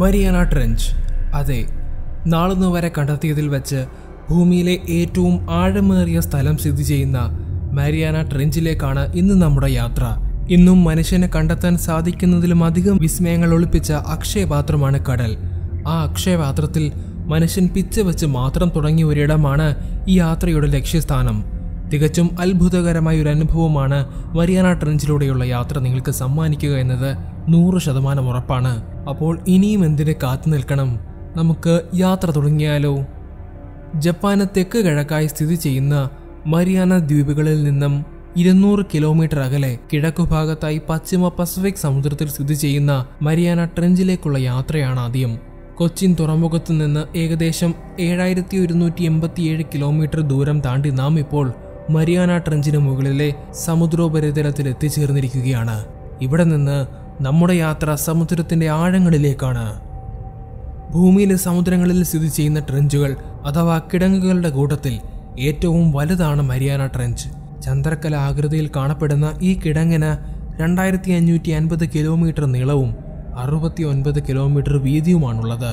Mariana trench അതെ നാളുന്നു വരെ കണ്ടെത്തിയതിൽ വെച്ച് ഭൂമിയിലെ ഏറ്റവും ആഴമേറിയ സ്ഥലം സ്ഥിതി ചെയ്യുന്ന മരിയാന ട്രെഞ്ചിലേക്കാണ് ഇന്ന് നമ്മുടെ യാത്ര ഇന്നും മനുഷ്യനെ കണ്ടെത്താൻ സാധിക്കുന്നതിലും അധികം വിസ്മയങ്ങൾ ഒളിപ്പിച്ച അക്ഷയപാത്രമാണ് കടൽ ആ അക്ഷയപാത്രത്തിൽ മനുഷ്യൻ പിച്ച വെച്ച് മാത്രം തുടങ്ങിയ ഒരിടമാണ് ഈ യാത്രയുടെ ലക്ഷ്യസ്ഥാനം തികച്ചും അത്ഭുതകരമായ ഒരു അനുഭവമാണ് മരിയാന ട്രെഞ്ചിലൂടെയുള്ള യാത്ര നിങ്ങൾക്ക് സമ്മാനിക്കുക എന്നത് നൂറ് ശതമാനം ഉറപ്പാണ് അപ്പോൾ ഇനിയും എന്തിന് കാത്തു നിൽക്കണം നമുക്ക് യാത്ര തുടങ്ങിയാലോ ജപ്പാന് തെക്ക് കിഴക്കായി സ്ഥിതി ചെയ്യുന്ന മരിയാന ദ്വീപുകളിൽ നിന്നും ഇരുന്നൂറ് കിലോമീറ്റർ അകലെ കിഴക്കുഭാഗത്തായി പശ്ചിമ പസഫിക് സമുദ്രത്തിൽ സ്ഥിതി ചെയ്യുന്ന മരിയാന ട്രെഞ്ചിലേക്കുള്ള യാത്രയാണ് ആദ്യം കൊച്ചിൻ തുറമുഖത്ത് നിന്ന് ഏകദേശം ഏഴായിരത്തി ഒരുന്നൂറ്റി എൺപത്തിയേഴ് കിലോമീറ്റർ ദൂരം താണ്ടി നാം ഇപ്പോൾ മരിയാന ട്രെഞ്ചിന് മുകളിലെ സമുദ്രോപരിതലത്തിൽ എത്തിച്ചേർന്നിരിക്കുകയാണ് ഇവിടെ നിന്ന് നമ്മുടെ യാത്ര സമുദ്രത്തിന്റെ ആഴങ്ങളിലേക്കാണ് ഭൂമിയിലെ സമുദ്രങ്ങളിൽ സ്ഥിതി ചെയ്യുന്ന ട്രെഞ്ചുകൾ അഥവാ കിടങ്ങുകളുടെ കൂട്ടത്തിൽ ഏറ്റവും വലുതാണ് മരിയാന ട്രെഞ്ച് ചന്ദ്രക്കല ആകൃതിയിൽ കാണപ്പെടുന്ന ഈ കിടങ്ങിന് രണ്ടായിരത്തി അഞ്ഞൂറ്റി അൻപത് കിലോമീറ്റർ നീളവും അറുപത്തി ഒൻപത് കിലോമീറ്റർ വീതിയുമാണുള്ളത്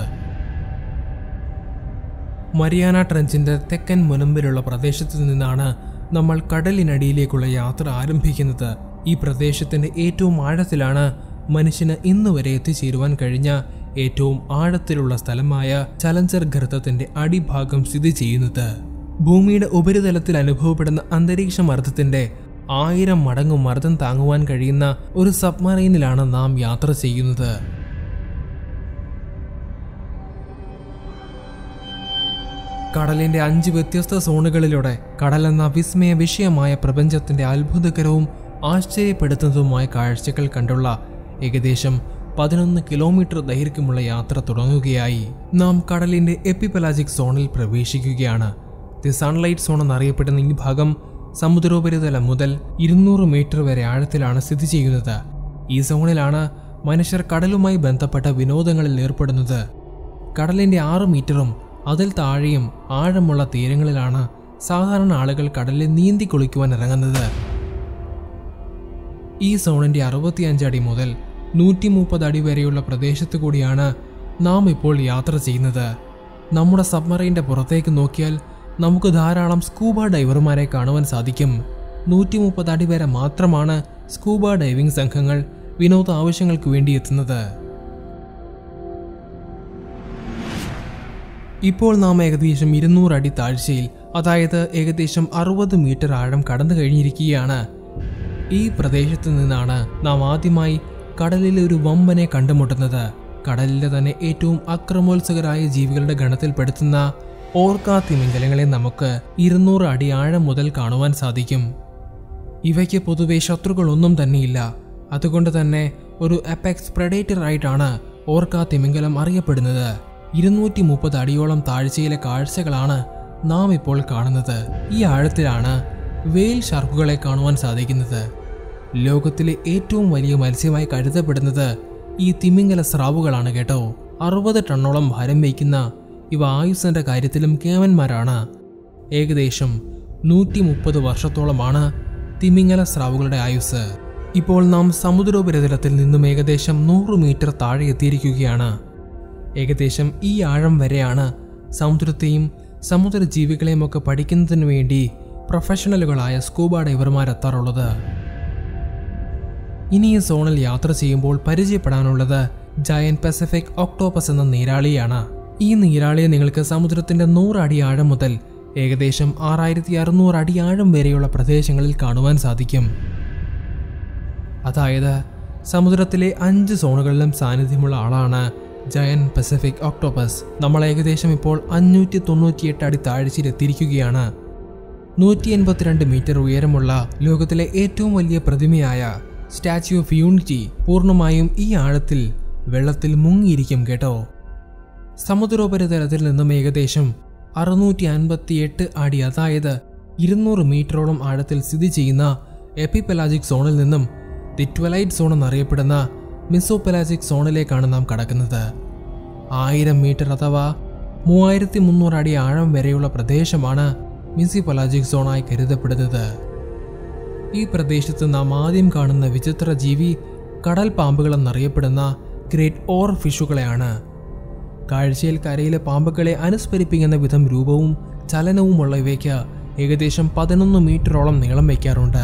മരിയാന ട്രെഞ്ചിന്റെ തെക്കൻ മുനമ്പിലുള്ള പ്രദേശത്തു നിന്നാണ് നമ്മൾ കടലിനടിയിലേക്കുള്ള യാത്ര ആരംഭിക്കുന്നത് ഈ പ്രദേശത്തിന്റെ ഏറ്റവും ആഴത്തിലാണ് മനുഷ്യന് ഇന്ന് വരെ എത്തിച്ചേരുവാൻ കഴിഞ്ഞ ഏറ്റവും ആഴത്തിലുള്ള സ്ഥലമായ ചലഞ്ചർ ഗർത്തത്തിന്റെ അടിഭാഗം സ്ഥിതി ചെയ്യുന്നത് ഭൂമിയുടെ ഉപരിതലത്തിൽ അനുഭവപ്പെടുന്ന അന്തരീക്ഷ മർദ്ദത്തിന്റെ ആയിരം മടങ്ങ് മർദ്ദം താങ്ങുവാൻ കഴിയുന്ന ഒരു സബ്മറൈനിലാണ് നാം യാത്ര ചെയ്യുന്നത് കടലിന്റെ അഞ്ച് വ്യത്യസ്ത സോണുകളിലൂടെ കടലെന്ന വിസ്മയ വിഷയമായ പ്രപഞ്ചത്തിന്റെ അത്ഭുതകരവും ആശ്ചര്യപ്പെടുത്തുന്നതുമായ കാഴ്ചകൾ കണ്ടുള്ള ഏകദേശം പതിനൊന്ന് കിലോമീറ്റർ ദൈർഘ്യമുള്ള യാത്ര തുടങ്ങുകയായി നാം കടലിന്റെ എപ്പിപലാജിക് സോണിൽ പ്രവേശിക്കുകയാണ് ദി സൺലൈറ്റ് സോൺ എന്നറിയപ്പെടുന്ന ഈ ഭാഗം സമുദ്രോപരിതലം മുതൽ ഇരുന്നൂറ് മീറ്റർ വരെ ആഴത്തിലാണ് സ്ഥിതി ചെയ്യുന്നത് ഈ സോണിലാണ് മനുഷ്യർ കടലുമായി ബന്ധപ്പെട്ട വിനോദങ്ങളിൽ ഏർപ്പെടുന്നത് കടലിന്റെ ആറ് മീറ്ററും അതിൽ താഴെയും ആഴമുള്ള തീരങ്ങളിലാണ് സാധാരണ ആളുകൾ കടലിൽ നീന്തി കുളിക്കുവാൻ ഇറങ്ങുന്നത് ഈ സോണിന്റെ അറുപത്തിയഞ്ച് അടി മുതൽ നൂറ്റി മുപ്പത് അടി വരെയുള്ള പ്രദേശത്തു കൂടിയാണ് നാം ഇപ്പോൾ യാത്ര ചെയ്യുന്നത് നമ്മുടെ സബ്മറൈൻ്റെ പുറത്തേക്ക് നോക്കിയാൽ നമുക്ക് ധാരാളം സ്കൂബ ഡൈവർമാരെ കാണുവാൻ സാധിക്കും നൂറ്റി മുപ്പത് അടി വരെ മാത്രമാണ് സ്കൂബ ഡൈവിംഗ് സംഘങ്ങൾ വിനോദ ആവശ്യങ്ങൾക്ക് വേണ്ടി എത്തുന്നത് ഇപ്പോൾ നാം ഏകദേശം ഇരുന്നൂറ് അടി താഴ്ചയിൽ അതായത് ഏകദേശം അറുപത് മീറ്റർ ആഴം കടന്നു കഴിഞ്ഞിരിക്കുകയാണ് ഈ പ്രദേശത്ത് നിന്നാണ് നാം ആദ്യമായി കടലിലെ ഒരു വമ്പനെ കണ്ടുമുട്ടുന്നത് കടലിലെ തന്നെ ഏറ്റവും അക്രമോത്സുകരായ ജീവികളുടെ ഗണത്തിൽപ്പെടുത്തുന്ന ഓർക്ക തിമിംഗലങ്ങളെ നമുക്ക് ഇരുന്നൂറ് അടി ആഴം മുതൽ കാണുവാൻ സാധിക്കും ഇവയ്ക്ക് പൊതുവെ ശത്രുക്കളൊന്നും തന്നെയില്ല അതുകൊണ്ട് തന്നെ ഒരു അപെക്സ് പ്രഡേറ്റർ ആയിട്ടാണ് ഓർക്ക തിമിംഗലം അറിയപ്പെടുന്നത് ഇരുന്നൂറ്റി മുപ്പത് അടിയോളം താഴ്ചയിലെ കാഴ്ചകളാണ് നാം ഇപ്പോൾ കാണുന്നത് ഈ ആഴത്തിലാണ് വെയിൽ ഷാർക്കുകളെ കാണുവാൻ സാധിക്കുന്നത് ലോകത്തിലെ ഏറ്റവും വലിയ മത്സ്യമായി കരുതപ്പെടുന്നത് ഈ തിമിംഗല സ്രാവുകളാണ് കേട്ടോ അറുപത് ടണ്ണോളം ഭാരം വയ്ക്കുന്ന ഇവ ആയുസിന്റെ കാര്യത്തിലും കേവന്മാരാണ് ഏകദേശം നൂറ്റി മുപ്പത് വർഷത്തോളമാണ് തിമിംഗല സ്രാവുകളുടെ ആയുസ് ഇപ്പോൾ നാം സമുദ്രോപരിതലത്തിൽ നിന്നും ഏകദേശം നൂറ് മീറ്റർ താഴെ എത്തിയിരിക്കുകയാണ് ഏകദേശം ഈ ആഴം വരെയാണ് സമുദ്രത്തെയും സമുദ്ര ജീവികളെയും ഒക്കെ പഠിക്കുന്നതിന് വേണ്ടി പ്രൊഫഷണലുകളായ സ്കൂബ ഡൈവർമാരെത്താറുള്ളത് ഇനി ഈ സോണിൽ യാത്ര ചെയ്യുമ്പോൾ പരിചയപ്പെടാനുള്ളത് ജയൻ പസഫിക് ഒക്ടോപ്പസ് എന്ന നീരാളിയാണ് ഈ നീരാളിയെ നിങ്ങൾക്ക് സമുദ്രത്തിന്റെ നൂറ് അടി ആഴം മുതൽ ഏകദേശം ആറായിരത്തി അറുന്നൂറ് അടി ആഴം വരെയുള്ള പ്രദേശങ്ങളിൽ കാണുവാൻ സാധിക്കും അതായത് സമുദ്രത്തിലെ അഞ്ച് സോണുകളിലും സാന്നിധ്യമുള്ള ആളാണ് ജയൻ പസഫിക് ഒക്ടോപ്പസ് നമ്മൾ ഏകദേശം ഇപ്പോൾ അഞ്ഞൂറ്റി തൊണ്ണൂറ്റിയെട്ട് അടി താഴ്ചയിൽ എത്തിയിരിക്കുകയാണ് നൂറ്റി എൺപത്തിരണ്ട് മീറ്റർ ഉയരമുള്ള ലോകത്തിലെ ഏറ്റവും വലിയ പ്രതിമയായ സ്റ്റാച്യു ഓഫ് യൂണിറ്റി പൂർണ്ണമായും ഈ ആഴത്തിൽ വെള്ളത്തിൽ മുങ്ങിയിരിക്കും കേട്ടോ സമുദ്രോപരിതലത്തിൽ നിന്നും ഏകദേശം അറുന്നൂറ്റി അൻപത്തിയെട്ട് അടി അതായത് ഇരുന്നൂറ് മീറ്ററോളം ആഴത്തിൽ സ്ഥിതി ചെയ്യുന്ന എപ്പിപെലാജിക് സോണിൽ നിന്നും ദി ട്വലൈറ്റ് സോൺ എന്നറിയപ്പെടുന്ന മിസോപെലാജിക് സോണിലേക്കാണ് നാം കടക്കുന്നത് ആയിരം മീറ്റർ അഥവാ മൂവായിരത്തി മുന്നൂറ് അടി ആഴം വരെയുള്ള പ്രദേശമാണ് മിസിപൊലാജിക് സോണായി കരുതപ്പെടുന്നത് ഈ പ്രദേശത്ത് നാം ആദ്യം കാണുന്ന വിചിത്ര ജീവി കടൽ പാമ്പുകൾ എന്നറിയപ്പെടുന്ന ഗ്രേറ്റ് ഓർ ഫിഷുകളെയാണ് കാഴ്ചയിൽ കരയിലെ പാമ്പുകളെ അനുസ്മരിപ്പിക്കുന്ന വിധം രൂപവും ചലനവുമുള്ള ഇവയ്ക്ക് ഏകദേശം പതിനൊന്ന് മീറ്ററോളം നീളം വയ്ക്കാറുണ്ട്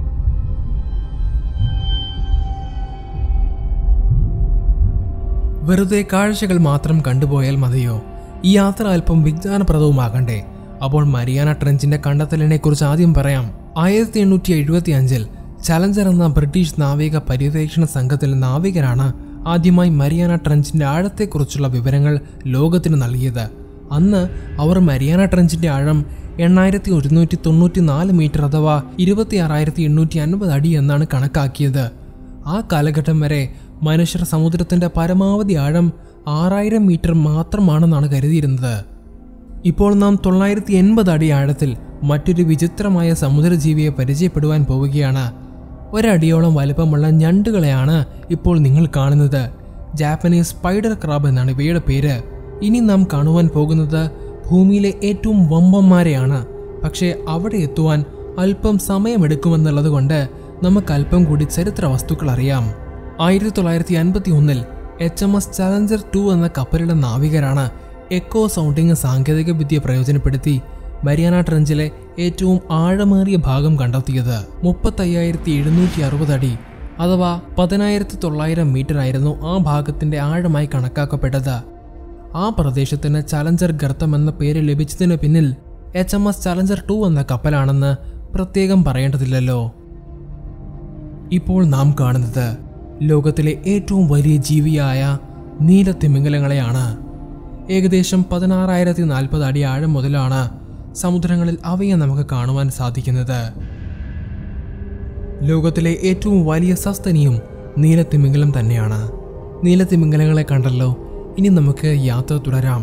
വെറുതെ കാഴ്ചകൾ മാത്രം കണ്ടുപോയാൽ മതിയോ ഈ യാത്ര അല്പം വിജ്ഞാനപ്രദവുമാകണ്ടേ അപ്പോൾ മരിയാന ട്രെഞ്ചിന്റെ കണ്ടെത്തലിനെ കുറിച്ച് ആദ്യം പറയാം ആയിരത്തി എണ്ണൂറ്റി എഴുപത്തി അഞ്ചിൽ ചലഞ്ചർ എന്ന ബ്രിട്ടീഷ് നാവിക പര്യവേക്ഷണ സംഘത്തിലെ നാവികരാണ് ആദ്യമായി മരിയാന ട്രെഞ്ചിന്റെ ആഴത്തെക്കുറിച്ചുള്ള വിവരങ്ങൾ ലോകത്തിന് നൽകിയത് അന്ന് അവർ മരിയാന ട്രെഞ്ചിന്റെ ആഴം എണ്ണായിരത്തി ഒരുന്നൂറ്റി തൊണ്ണൂറ്റി നാല് മീറ്റർ അഥവാ ഇരുപത്തി ആറായിരത്തി എണ്ണൂറ്റി അൻപത് അടി എന്നാണ് കണക്കാക്കിയത് ആ കാലഘട്ടം വരെ മനുഷ്യർ സമുദ്രത്തിന്റെ പരമാവധി ആഴം ആറായിരം മീറ്റർ മാത്രമാണെന്നാണ് കരുതിയിരുന്നത് ഇപ്പോൾ നാം തൊള്ളായിരത്തി എൺപത് അടി ആഴത്തിൽ മറ്റൊരു വിചിത്രമായ സമുദ്രജീവിയെ പരിചയപ്പെടുവാൻ പോവുകയാണ് ഒരടിയോളം വലുപ്പമുള്ള ഞണ്ടുകളെയാണ് ഇപ്പോൾ നിങ്ങൾ കാണുന്നത് ജാപ്പനീസ് സ്പൈഡർ ക്രാബ് എന്നാണ് ഇവയുടെ പേര് ഇനി നാം കാണുവാൻ പോകുന്നത് ഭൂമിയിലെ ഏറ്റവും വമ്പന്മാരെയാണ് പക്ഷേ അവിടെ എത്തുവാൻ അല്പം സമയമെടുക്കുമെന്നുള്ളത് കൊണ്ട് നമുക്ക് അല്പം കൂടി ചരിത്ര വസ്തുക്കൾ അറിയാം ആയിരത്തി തൊള്ളായിരത്തി അൻപത്തി ഒന്നിൽ H M S Challenger two എന്ന കപ്പലിന്റെ നാവികരാണ് എക്കോ സൗണ്ടിങ് സാങ്കേതിക വിദ്യ പ്രയോജനപ്പെടുത്തി മരിയാന ട്രഞ്ചിലെ ഏറ്റവും ആഴമേറിയ ഭാഗം കണ്ടെത്തിയത് മുപ്പത്തയ്യായിരത്തി എഴുന്നൂറ്റി അറുപത് അടി അഥവാ പതിനായിരത്തി തൊള്ളായിരം മീറ്റർ ആയിരുന്നു ആ ഭാഗത്തിന്റെ ആഴമായി കണക്കാക്കപ്പെട്ടത് ആ പ്രദേശത്തിന് ചലഞ്ചർ ഗർത്തം എന്ന പേര് ലഭിച്ചതിന് പിന്നിൽ H M S Challenger two എന്ന കപ്പലാണെന്ന് പ്രത്യേകം പറയേണ്ടതില്ലല്ലോ ഇപ്പോൾ നാം കാണുന്നത് ലോകത്തിലെ ഏറ്റവും വലിയ ജീവിയായ നീലത്തിമിംഗലങ്ങളെയാണ് ഏകദേശം പതിനാറായിരത്തി നാൽപ്പത് അടി ആഴം മുതലാണ് സമുദ്രങ്ങളിൽ അവയെ നമുക്ക് കാണുവാൻ സാധിക്കുന്നത് ലോകത്തിലെ ഏറ്റവും വലിയ സസ്തനിയും നീലത്തിമിംഗലം തന്നെയാണ് നീലത്തിമിംഗലങ്ങളെ കണ്ടല്ലോ ഇനി നമുക്ക് യാത്ര തുടരാം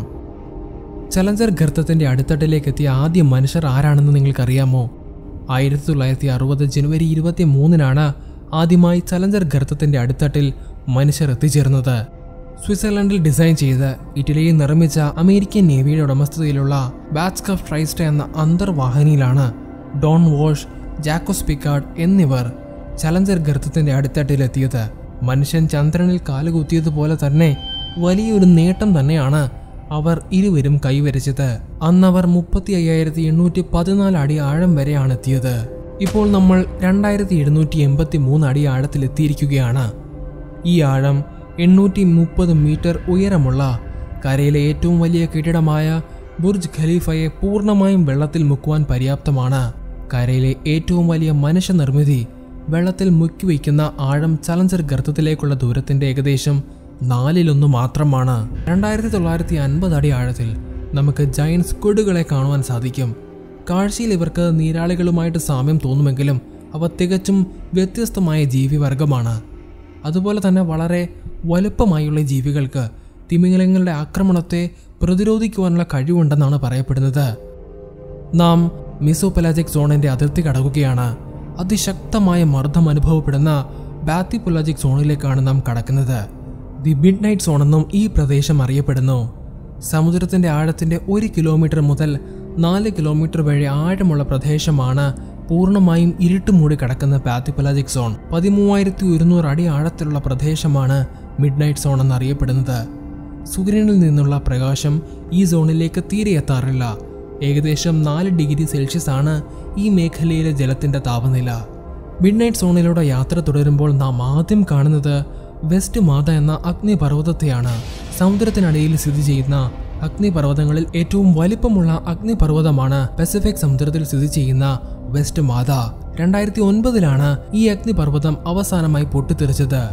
ചലഞ്ചർ ഗർത്തത്തിന്റെ അടിത്തട്ടിലേക്ക് എത്തിയ ആദ്യ മനുഷ്യർ ആരാണെന്ന് നിങ്ങൾക്കറിയാമോ ആയിരത്തി തൊള്ളായിരത്തി അറുപത് ജനുവരി ഇരുപത്തി മൂന്നിനാണ് ആദ്യമായി ചലഞ്ചർ ഗർത്തത്തിന്റെ അടിത്തട്ടിൽ മനുഷ്യർ എത്തിച്ചേർന്നത് സ്വിറ്റ്സർലൻഡിൽ ഡിസൈൻ ചെയ്ത് ഇറ്റലിയിൽ നിർമ്മിച്ച അമേരിക്കൻ നേവിയുടെ ഉടമസ്ഥതയിലുള്ള ബാറ്റ്സ്കഫ് ട്രൈസ്റ്റ എന്ന അന്തർവാഹിനിയിലാണ് ഡോൺ വോഷ് ജാക്കോസ് പിക്കാർഡ് എന്നിവർ ചലഞ്ചർ ഗർത്തത്തിന്റെ അടിത്തട്ടിലെത്തിയത് മനുഷ്യൻ ചന്ദ്രനിൽ കാലുകുത്തിയതുപോലെ തന്നെ വലിയൊരു നേട്ടം തന്നെയാണ് അവർ ഇരുവരും കൈവരിച്ചത് അന്നവർ മുപ്പത്തി അയ്യായിരത്തി എണ്ണൂറ്റി പതിനാല് അടി ആഴം വരെയാണ് എത്തിയത് ഇപ്പോൾ നമ്മൾ രണ്ടായിരത്തി എഴുന്നൂറ്റി എൺപത്തി മൂന്ന് അടി ആഴത്തിലെത്തിയിരിക്കുകയാണ് ഈ ആഴം എണ്ണൂറ്റി മുപ്പത് മീറ്റർ ഉയരമുള്ള കരയിലെ ഏറ്റവും വലിയ കെട്ടിടമായ ബുർജ് ഖലീഫയെ പൂർണ്ണമായും വെള്ളത്തിൽ മുക്കുവാൻ പര്യാപ്തമാണ് കരയിലെ ഏറ്റവും വലിയ മനുഷ്യനിർമ്മിതി വെള്ളത്തിൽ മുക്കിവയ്ക്കുന്ന ആഴം ചലഞ്ചർ ഗർത്തത്തിലേക്കുള്ള ദൂരത്തിന്റെ ഏകദേശം നാലിലൊന്ന് മാത്രമാണ് രണ്ടായിരത്തി തൊള്ളായിരത്തി അൻപത് അടി ആഴത്തിൽ നമുക്ക് ജയന്റ് സ്ക്വിഡുകളെ കാണുവാൻ സാധിക്കും കാഴ്ചയിൽ ഇവർക്ക് നീരാളികളുമായിട്ട് സാമ്യം തോന്നുമെങ്കിലും അവ തികച്ചും വ്യത്യസ്തമായ ജീവിവർഗമാണ് അതുപോലെ തന്നെ വളരെ വലുപ്പമായുള്ള ഈ ജീവികൾക്ക് തിമിംഗലങ്ങളുടെ ആക്രമണത്തെ പ്രതിരോധിക്കുവാനുള്ള കഴിവുണ്ടെന്നാണ് പറയപ്പെടുന്നത് നാം മിസോപലാജിക് സോണിന്റെ അതിർത്തി കടക്കുകയാണ് അതിശക്തമായ മർദ്ദം അനുഭവപ്പെടുന്ന ബാത്തിപൊലാജിക് സോണിലേക്കാണ് നാം കടക്കുന്നത് ദി മിഡ് നൈറ്റ് സോൺ എന്നും ഈ പ്രദേശം അറിയപ്പെടുന്നു സമുദ്രത്തിന്റെ ആഴത്തിന്റെ ഒരു കിലോമീറ്റർ മുതൽ നാല് കിലോമീറ്റർ വഴി ആഴമുള്ള പ്രദേശമാണ് പൂർണ്ണമായും ഇരുട്ട് മൂടി കിടക്കുന്ന പാത്തിപ്പലാജിക് സോൺ പതിമൂവായിരത്തി ഒരുന്നൂറ് അടി ആഴത്തിലുള്ള പ്രദേശമാണ് മിഡ് നൈറ്റ് സോൺ എന്നറിയപ്പെടുന്നത് സൂര്യനിൽ നിന്നുള്ള പ്രകാശം ഈ സോണിലേക്ക് തീരെ എത്താറില്ല ഏകദേശം നാല് ഡിഗ്രി സെൽഷ്യസ് ആണ് ഈ മേഖലയിലെ ജലത്തിന്റെ താപനില മിഡ് നൈറ്റ് സോണിലൂടെ യാത്ര തുടരുമ്പോൾ നാം ആദ്യം കാണുന്നത് വെസ്റ്റ് മാത എന്ന അഗ്നിപർവ്വതത്തെയാണ് സമുദ്രത്തിനടിയിൽ സ്ഥിതി ചെയ്യുന്ന അഗ്നിപർവ്വതങ്ങളിൽ ഏറ്റവും വലിപ്പമുള്ള അഗ്നിപർവ്വതമാണ് പസഫിക് സമുദ്രത്തിൽ സ്ഥിതി ചെയ്യുന്ന വെസ്റ്റ് മാത രണ്ടായിരത്തി ഒൻപതിലാണ് ഈ അഗ്നിപർവ്വതം അവസാനമായി പൊട്ടിത്തെറിച്ചത്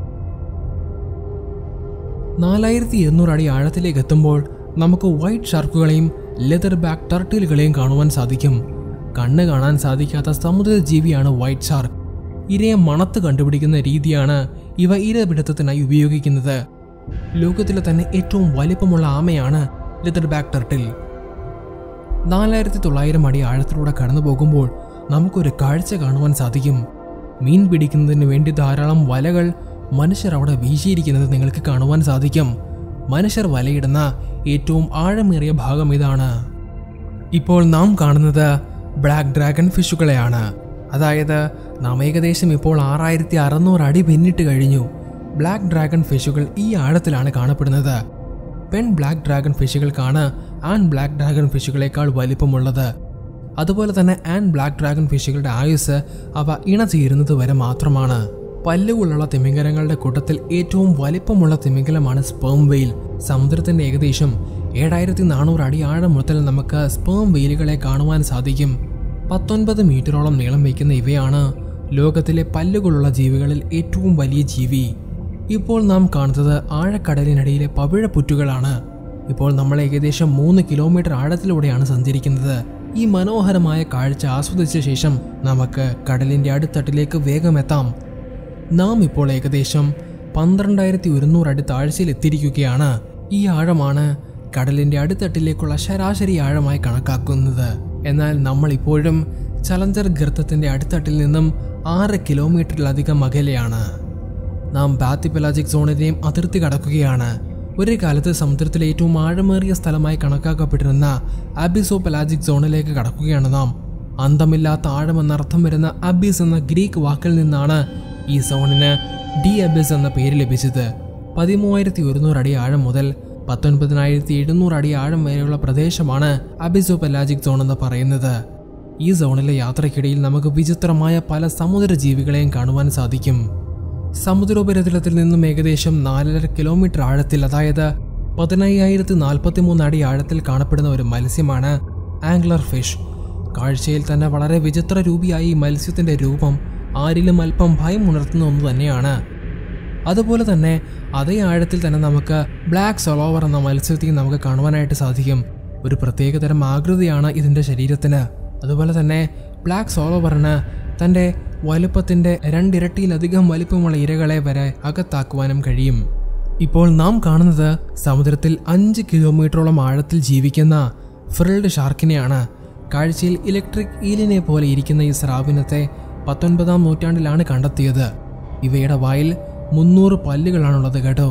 നാലായിരത്തി എണ്ണൂറ് അടി ആഴത്തിലേക്ക് എത്തുമ്പോൾ നമുക്ക് വൈറ്റ് ഷാർക്കുകളെയും ലെതർ ബാക്ക് ടർട്ടിലുകളെയും കാണുവാൻ സാധിക്കും കണ്ണ് കാണാൻ സാധിക്കാത്ത സമുദ്രജീവിയാണ് വൈറ്റ് ഷാർക്ക് ഇരയെ മണത്ത് കണ്ടുപിടിക്കുന്ന രീതിയാണ് ഇവ ഇരപിടുത്തത്തിനായി ഉപയോഗിക്കുന്നത് ലോകത്തിലെ തന്നെ ഏറ്റവും വലിപ്പമുള്ള ആമയാണ് ലെതർ ബാക്ക് ടർട്ടിൽ നാലായിരത്തി തൊള്ളായിരം അടി ആഴത്തിലൂടെ കടന്നു പോകുമ്പോൾ നമുക്കൊരു കാഴ്ച കാണുവാൻ സാധിക്കും മീൻ പിടിക്കുന്നതിന് വേണ്ടി ധാരാളം വലകൾ മനുഷ്യർ അവിടെ വീശിയിരിക്കുന്നത് നിങ്ങൾക്ക് കാണുവാൻ സാധിക്കും മനുഷ്യർ വലയിടുന്ന ഏറ്റവും ആഴമേറിയ ഭാഗം ഇതാണ് ഇപ്പോൾ നാം കാണുന്നത് ബ്ലാക്ക് ഡ്രാഗൺ ഫിഷുകളെയാണ് അതായത് നാം ഏകദേശം ഇപ്പോൾ ആറായിരത്തി അറുന്നൂറ് അടി പിന്നിട്ട് കഴിഞ്ഞു ബ്ലാക്ക് ഡ്രാഗൺ ഫിഷുകൾ ഈ ആഴത്തിലാണ് കാണപ്പെടുന്നത് പെൺ ബ്ലാക്ക് ഡ്രാഗൺ ഫിഷുകൾക്കാണ് ആൺ ബ്ലാക്ക് ഡ്രാഗൺ ഫിഷുകളേക്കാൾ വലിപ്പമുള്ളത് അതുപോലെ തന്നെ ആൻ ബ്ലാക്ക് ഡ്രാഗൺ ഫിഷുകളുടെ ആയുസ് അവ ഇണചേരുന്നത് വരെ മാത്രമാണ് പല്ലുകളുള്ള തിമിംഗലങ്ങളുടെ കൂട്ടത്തിൽ ഏറ്റവും വലിപ്പമുള്ള തിമിംഗലമാണ് സ്പേം വെയിൽ സമുദ്രത്തിന്റെ ഏകദേശം ഏഴായിരത്തി നാനൂറ് അടി ആഴം മുതൽ നമുക്ക് സ്പേം വെയിലുകളെ കാണുവാൻ സാധിക്കും പത്തൊൻപത് മീറ്ററോളം നീളം വയ്ക്കുന്ന ഇവയാണ് ലോകത്തിലെ പല്ലുകളുള്ള ജീവികളിൽ ഏറ്റവും വലിയ ജീവി ഇപ്പോൾ നാം കാണുന്നത് ആഴക്കടലിനടിയിലെ പവിഴപ്പുറ്റുകളാണ് ഇപ്പോൾ നമ്മൾ ഏകദേശം മൂന്ന് കിലോമീറ്റർ ആഴത്തിലൂടെയാണ് സഞ്ചരിക്കുന്നത് ഈ മനോഹരമായ കാഴ്ച ആസ്വദിച്ച ശേഷം നമുക്ക് കടലിന്റെ അടിത്തട്ടിലേക്ക് വേഗം എത്താം നാം ഇപ്പോൾ ഏകദേശം പന്ത്രണ്ടായിരത്തി ഒരുന്നൂറ് അടി താഴ്ചയിൽ എത്തിയിരിക്കുകയാണ് ഈ ആഴമാണ് കടലിന്റെ അടിത്തട്ടിലേക്കുള്ള ശരാശരി ആഴമായി കണക്കാക്കുന്നത് എന്നാൽ നമ്മൾ ഇപ്പോഴും ചലഞ്ചർ ഗർത്തത്തിന്റെ അടിത്തട്ടിൽ നിന്നും ആറ് കിലോമീറ്ററിലധികം അകലെയാണ് നാം ബാത്തി പെലാജിക് സോണിനെയും അതിർത്തി കടക്കുകയാണ് ഒരു കാലത്ത് സമുദ്രത്തിലെ ഏറ്റവും ആഴമേറിയ സ്ഥലമായി കണക്കാക്കപ്പെട്ടിരുന്ന അബിസോ പെലാജിക് സോണിലേക്ക് കടക്കുകയാണ് നാം അന്തമില്ലാത്ത ആഴമെന്നർത്ഥം വരുന്ന അബീസ് എന്ന ഗ്രീക്ക് വാക്കിൽ നിന്നാണ് ഈ സോണിന് ഡി അബിസ് എന്ന പേര് ലഭിച്ചത് പതിമൂവായിരത്തി ഒരുന്നൂറ് അടി ആഴം മുതൽ പത്തൊൻപതിനായിരത്തി എഴുന്നൂറ് അടി ആഴം വരെയുള്ള പ്രദേശമാണ് അബിസോ പെലാജിക് സോൺ എന്ന് പറയുന്നത് ഈ സോണിലെ യാത്രയ്ക്കിടയിൽ നമുക്ക് വിചിത്രമായ പല സമുദ്ര ജീവികളെയും കാണുവാൻ സാധിക്കും സമുദ്രോപരിതലത്തിൽ നിന്നും ഏകദേശം നാലര കിലോമീറ്റർ ആഴത്തിൽ അതായത് പതിനയ്യായിരത്തി നാൽപ്പത്തി മൂന്ന് അടി ആഴത്തിൽ കാണപ്പെടുന്ന ഒരു മത്സ്യമാണ് ആംഗ്ലർ ഫിഷ് കാഴ്ചയിൽ തന്നെ വളരെ വിചിത്ര രൂപിയായ ഈ മത്സ്യത്തിന്റെ രൂപം ആരിലും അല്പം ഭയം ഉണർത്തുന്ന ഒന്ന് തന്നെയാണ് അതുപോലെ തന്നെ അതേ ആഴത്തിൽ തന്നെ നമുക്ക് ബ്ലാക്ക് സൊളോവർ എന്ന മത്സ്യത്തെയും നമുക്ക് കാണുവാനായിട്ട് സാധിക്കും ഒരു പ്രത്യേകതരം ആകൃതിയാണ് ഇതിൻ്റെ ശരീരത്തിന് അതുപോലെ തന്നെ ബ്ലാക്ക് സോളോവറിന് തൻ്റെ വലുപ്പത്തിൻ്റെ രണ്ടിരട്ടിയിലധികം വലിപ്പമുള്ള ഇരകളെ വരെ അകത്താക്കുവാനും കഴിയും ഇപ്പോൾ നാം കാണുന്നത് സമുദ്രത്തിൽ അഞ്ച് കിലോമീറ്ററോളം ആഴത്തിൽ ജീവിക്കുന്ന ഫ്രിൽഡ് ഷാർക്കിനെയാണ് കാഴ്ചയിൽ ഇലക്ട്രിക് ഈലിനെ പോലെ ഇരിക്കുന്ന ഈ സ്രാവിനത്തെ പത്തൊൻപതാം നൂറ്റാണ്ടിലാണ് കണ്ടെത്തിയത് ഇവയുടെ വായിൽ മുന്നൂറ് പല്ലുകളാണുള്ളത് കേട്ടോ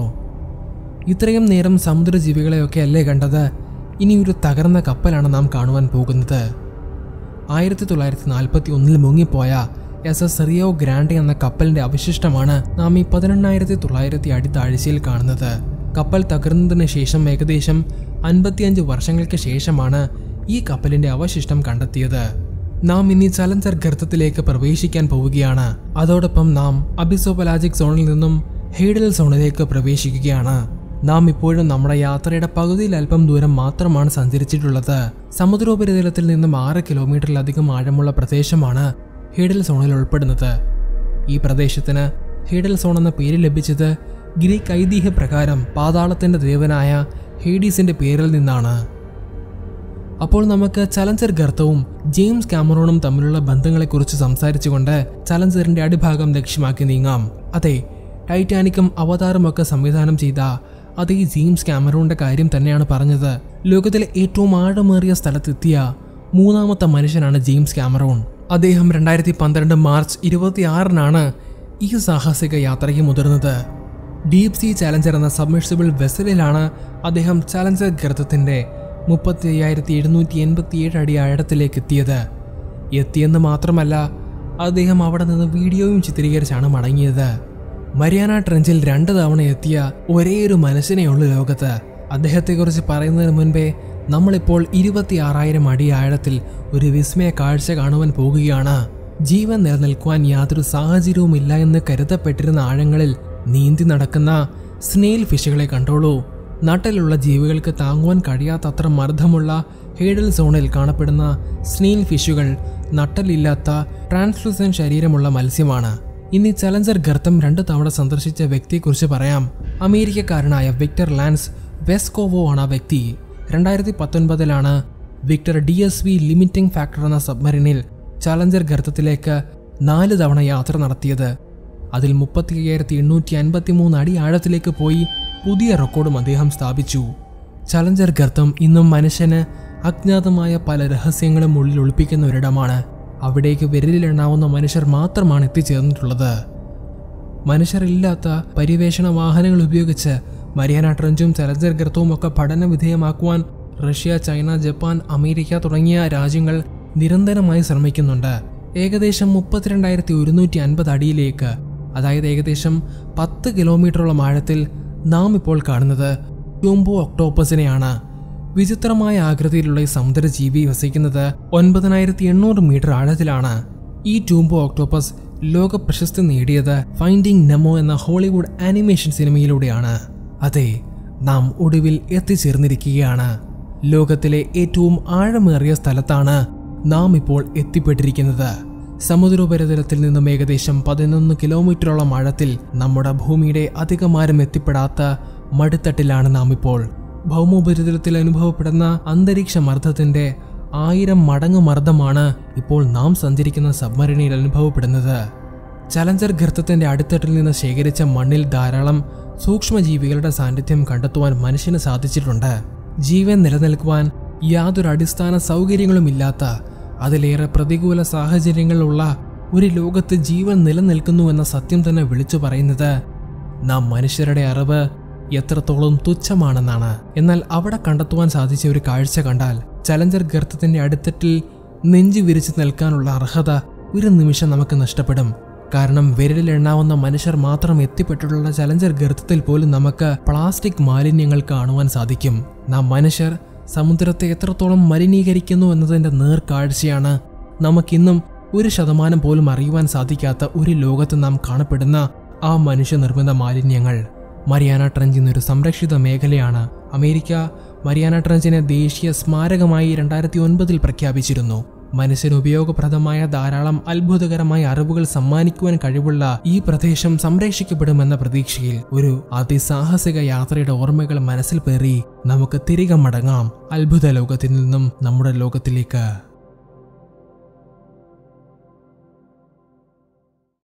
ഇത്രയും നേരം സമുദ്രജീവികളെയൊക്കെ അല്ലേ കണ്ടത് ഇനി ഒരു തകർന്ന കപ്പലാണ് നാം കാണുവാൻ പോകുന്നത് ആയിരത്തി തൊള്ളായിരത്തി നാൽപ്പത്തി ഒന്നിൽ മുങ്ങിപ്പോയ എസ് എസ് റിയോ ഗ്രാൻഡെ എന്ന കപ്പലിന്റെ അവശിഷ്ടമാണ് നാം ഈ പതിനെണ്ണായിരത്തി തൊള്ളായിരത്തി അടി താഴ്ചയിൽ കാണുന്നത് കപ്പൽ തകർന്നതിന് ശേഷം ഏകദേശം അൻപത്തിയഞ്ച് വർഷങ്ങൾക്ക് ശേഷമാണ് ഈ കപ്പലിന്റെ അവശിഷ്ടം കണ്ടെത്തിയത് നാം ഇനി ചലഞ്ചർ ഗർത്തത്തിലേക്ക് പ്രവേശിക്കാൻ പോവുകയാണ് അതോടൊപ്പം നാം അബിസോപലാജിക് സോണിൽ നിന്നും ഹെയ്ഡൽ സോണിലേക്ക് പ്രവേശിക്കുകയാണ് നാം ഇപ്പോഴും നമ്മുടെ യാത്രയുടെ പകുതിയിൽ അല്പം ദൂരം മാത്രമാണ് സഞ്ചരിച്ചിട്ടുള്ളത് സമുദ്രോപരിതലത്തിൽ നിന്നും ആറ് കിലോമീറ്ററിലധികം ആഴമുള്ള പ്രദേശമാണ് ഹീഡൽ സോണിൽ ഉൾപ്പെടുന്നത് ഈ പ്രദേശത്തിന് ഹീഡൽ സോൺ എന്ന പേര് ലഭിച്ചത് ഗ്രീക്ക് ഐതിഹ്യ പ്രകാരം പാതാളത്തിന്റെ ദേവനായ ഹേഡീസിന്റെ പേരിൽ നിന്നാണ് അപ്പോൾ നമുക്ക് ചലഞ്ചർ ഗർത്തവും ജെയിംസ് കാമറോണും തമ്മിലുള്ള ബന്ധങ്ങളെക്കുറിച്ച് സംസാരിച്ചുകൊണ്ട് ചലഞ്ചറിന്റെ അടിഭാഗം ലക്ഷ്യമാക്കി നീങ്ങാം അതെ ടൈറ്റാനിക്കും അവതാറും ഒക്കെ സംവിധാനം ചെയ്ത അതേ ജെയിംസ് കാമറോണിന്റെ കാര്യം തന്നെയാണ് പറഞ്ഞത് ലോകത്തിലെ ഏറ്റവും ആഴമേറിയ സ്ഥലത്തെത്തിയ മൂന്നാമത്തെ മനുഷ്യനാണ് ജെയിംസ് കാമറോൺ അദ്ദേഹം രണ്ടായിരത്തി പന്ത്രണ്ട് മാർച്ച് ഇരുപത്തിയാറിനാണ് ഈ സാഹസിക യാത്രയ്ക്ക് മുതിർന്നത് ഡീപ് സീ ചാലഞ്ചർ എന്ന സബ്മിർസിബിൾ വെസലിലാണ് അദ്ദേഹം ചാലഞ്ചർ ഗർത്തത്തിന്റെ മുപ്പത്തി അയ്യായിരത്തി എഴുന്നൂറ്റി എൺപത്തിയേഴ് അടി ആഴത്തിലേക്ക് എത്തിയത് എത്തിയെന്ന് മാത്രമല്ല അദ്ദേഹം അവിടെ നിന്ന് വീഡിയോയും ചിത്രീകരിച്ചാണ് മടങ്ങിയത് മരിയാന ട്രെഞ്ചിൽ രണ്ട് തവണ എത്തിയ ഒരേയൊരു മനുഷ്യനെയുള്ളൂ ലോകത്ത് അദ്ദേഹത്തെക്കുറിച്ച് പറയുന്നതിന് മുൻപേ നമ്മളിപ്പോൾ ഇരുപത്തിയാറായിരം അടി ആഴത്തിൽ ഒരു വിസ്മയ കാഴ്ച കാണുവാൻ പോകുകയാണ് ജീവൻ നിലനിൽക്കുവാൻ യാതൊരു സാഹചര്യവുമില്ല എന്ന് കരുതപ്പെട്ടിരുന്ന ആഴങ്ങളിൽ നീന്തി നടക്കുന്ന സ്നെയിൽ ഫിഷുകളെ കണ്ടോളൂ നട്ടിലുള്ള ജീവികൾക്ക് താങ്ങുവാൻ കഴിയാത്തത്ര മർദ്ദമുള്ള ഹേഡൽ സോണിൽ കാണപ്പെടുന്ന സ്നെയിൽ ഫിഷുകൾ നട്ടലില്ലാത്ത ട്രാൻസ്ലൂസൻ ശരീരമുള്ള മത്സ്യമാണ് ഇനി ചലഞ്ചർ ഗർത്തം രണ്ട് തവണ സന്ദർശിച്ച വ്യക്തിയെക്കുറിച്ച് പറയാം അമേരിക്കക്കാരനായ വിക്ടർ ലാൻസ് വെസ്കോവോ ആണ് ആ വ്യക്തി രണ്ടായിരത്തി പത്തൊൻപതിലാണ് Victor D S V limiting factor എന്ന സബ്മറീനിൽ ചലഞ്ചർ ഗർത്തത്തിലേക്ക് നാല് തവണ യാത്ര നടത്തിയത് അതിൽ മുപ്പത്തി അയ്യായിരത്തി എണ്ണൂറ്റി അൻപത്തി മൂന്ന് അടി ആഴത്തിലേക്ക് പോയി പുതിയ റെക്കോർഡും അദ്ദേഹം സ്ഥാപിച്ചു ചലഞ്ചർ ഗർത്തം ഇന്നും മനുഷ്യന് അജ്ഞാതമായ പല രഹസ്യങ്ങളും ഉള്ളിൽ ഒളിപ്പിക്കുന്ന ഒരിടമാണ് അവിടേക്ക് വിരലിലെണ്ണാവുന്ന മനുഷ്യർ മാത്രമാണ് എത്തിച്ചേർന്നിട്ടുള്ളത് മനുഷ്യരില്ലാത്ത പര്യവേഷണ വാഹനങ്ങൾ ഉപയോഗിച്ച് മരിയാന ട്രഞ്ചും ചലഞ്ചർ ഗർത്തവും ഒക്കെ പഠന വിധേയമാക്കുവാൻ റഷ്യ ചൈന ജപ്പാൻ അമേരിക്ക തുടങ്ങിയ രാജ്യങ്ങൾ നിരന്തരമായി ശ്രമിക്കുന്നുണ്ട് ഏകദേശം മുപ്പത്തിരണ്ടായിരത്തി ഒരുന്നൂറ്റി അൻപത് അടിയിലേക്ക് അതായത് ഏകദേശം പത്ത് കിലോമീറ്ററോളം ആഴത്തിൽ നാം ഇപ്പോൾ കാണുന്നത് ട്യൂംബോ ഒക്ടോപ്പസിനെയാണ് വിചിത്രമായ ആകൃതിയിലുള്ള ഈ സമുദ്രജീവി വസിക്കുന്നത് ഒൻപതിനായിരത്തി എണ്ണൂറ് മീറ്റർ ആഴത്തിലാണ് ഈ ട്യൂംബോ ഒക്ടോപ്പസ് ലോക പ്രശസ്തി നേടിയത് ഫൈൻഡിങ് നെമോ എന്ന ഹോളിവുഡ് ആനിമേഷൻ സിനിമയിലൂടെയാണ് അതെ നാം ഒടുവിൽ എത്തിച്ചേർന്നിരിക്കുകയാണ് ലോകത്തിലെ ഏറ്റവും ആഴമേറിയ സ്ഥലത്താണ് നാം ഇപ്പോൾ എത്തിപ്പെട്ടിരിക്കുന്നത് സമുദ്രോപരിതലത്തിൽ നിന്നും ഏകദേശം പതിനൊന്ന് കിലോമീറ്ററോളം ആഴത്തിൽ നമ്മുടെ ഭൂമിയുടെ അധികമാരം എത്തിപ്പെടാത്ത മടുത്തട്ടിലാണ് നാം ഇപ്പോൾ ഭൗമോപരിതലത്തിൽ അനുഭവപ്പെടുന്ന അന്തരീക്ഷ മർദ്ദത്തിന്റെ ആയിരം മടങ്ങ് മർദ്ദമാണ് ഇപ്പോൾ നാം സഞ്ചരിക്കുന്ന സബ്മറീനിൽ അനുഭവപ്പെടുന്നത് ചലഞ്ചർ ഗർത്തത്തിന്റെ അടിത്തട്ടിൽ നിന്ന് ശേഖരിച്ച മണ്ണിൽ ധാരാളം സൂക്ഷ്മജീവികളുടെ സാന്നിധ്യം കണ്ടെത്തുവാൻ മനുഷ്യന് സാധിച്ചിട്ടുണ്ട് ജീവൻ നിലനിൽക്കുവാൻ യാതൊരു അടിസ്ഥാന സൗകര്യങ്ങളുമില്ലാത്ത അതിലേറെ പ്രതികൂല സാഹചര്യങ്ങളുള്ള ഒരു ലോകത്ത് ജീവൻ നിലനിൽക്കുന്നു എന്ന സത്യം തന്നെ വിളിച്ചു പറയുന്നത് നാം മനുഷ്യരുടെ അറിവ് എത്രത്തോളം തുച്ഛമാണെന്നാണ് എന്നാൽ അവിടെ കണ്ടെത്തുവാൻ സാധിച്ച ഒരു കാഴ്ച കണ്ടാൽ ചലഞ്ചർ ഗർത്തത്തിന്റെ അടിത്തട്ടിൽ നെഞ്ചു വിരിച്ചു നിൽക്കാനുള്ള അർഹത ഒരു നിമിഷം നമുക്ക് നഷ്ടപ്പെടും കാരണം വിരലിൽ എണ്ണാവുന്ന മനുഷ്യർ മാത്രം എത്തിപ്പെട്ടിട്ടുള്ള ചലഞ്ചർ ഗർത്തത്തിൽ പോലും നമുക്ക് പ്ലാസ്റ്റിക് മാലിന്യങ്ങൾ കാണുവാൻ സാധിക്കും നാം മനുഷ്യർ സമുദ്രത്തെ എത്രത്തോളം മലിനീകരിക്കുന്നു എന്നതിന്റെ നേർക്കാഴ്ചയാണ് നമുക്കിന്നും ഒരു ശതമാനം പോലും അറിയുവാൻ സാധിക്കാത്ത ഒരു ലോകത്ത് നാം കാണപ്പെടുന്ന ആ മനുഷ്യനിർമ്മിത മാലിന്യങ്ങൾ മരിയാന ട്രഞ്ച് എന്നൊരു സംരക്ഷിത മേഖലയാണ് അമേരിക്ക മരിയാന ട്രഞ്ചിനെ ദേശീയ സ്മാരകമായി രണ്ടായിരത്തി ഒൻപതിൽ പ്രഖ്യാപിച്ചിരുന്നു മനുഷ്യന് ഉപയോഗപ്രദമായ ധാരാളം അത്ഭുതകരമായ അറിവുകൾ സമ്മാനിക്കുവാൻ കഴിവുള്ള ഈ പ്രദേശം സംരക്ഷിക്കപ്പെടുമെന്ന പ്രതീക്ഷയിൽ ഒരു അതിസാഹസിക യാത്രയുടെ ഓർമ്മകൾ മനസ്സിൽ പേറി നമുക്ക് തിരികെ മടങ്ങാം അത്ഭുത ലോകത്തിൽ നിന്നും നമ്മുടെ ലോകത്തിലേക്ക്